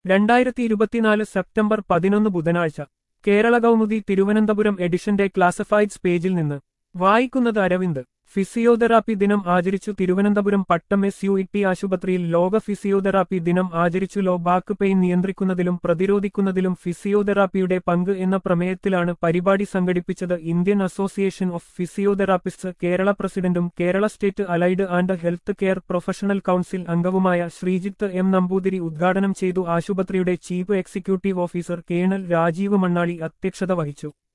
രണ്ടായിരത്തി ഇരുപത്തിനാല് സെപ്റ്റംബർ പതിനൊന്ന് ബുധനാഴ്ച കേരള കൗമുദി തിരുവനന്തപുരം എഡിഷന്റെ ക്ലാസിഫൈഡ്സ് പേജിൽ നിന്ന് വായിക്കുന്നത് അരവിന്ദ് ഫിസിയോതെറാപ്പി ദിനം ആചരിച്ചു Thiruvananthapuram Pattom S U E T ആശുപത്രിയിൽ ലോക ഫിസിയോതെറാപ്പി ദിനം ആചരിച്ചു ലോ ബാക്ക് പെയിൻ നിയന്ത്രിക്കുന്നതിലും പ്രതിരോധിക്കുന്നതിലും ഫിസിയോതെറാപ്പിയുടെ പങ്ക് എന്ന പ്രമേയത്തിലാണ് പരിപാടി സംഘടിപ്പിച്ചത് Indian association of physiotherapists Kerala പ്രസിഡന്റും Kerala state allied and health care professional council അംഗവുമായ ശ്രീജിത്ത് എം നമ്പൂതിരി ഉദ്ഘാടനം ചെയ്തു ആശുപത്രിയുടെ chief executive officer colonel Rajeev Mannali അധ്യക്ഷത വഹിച്ചു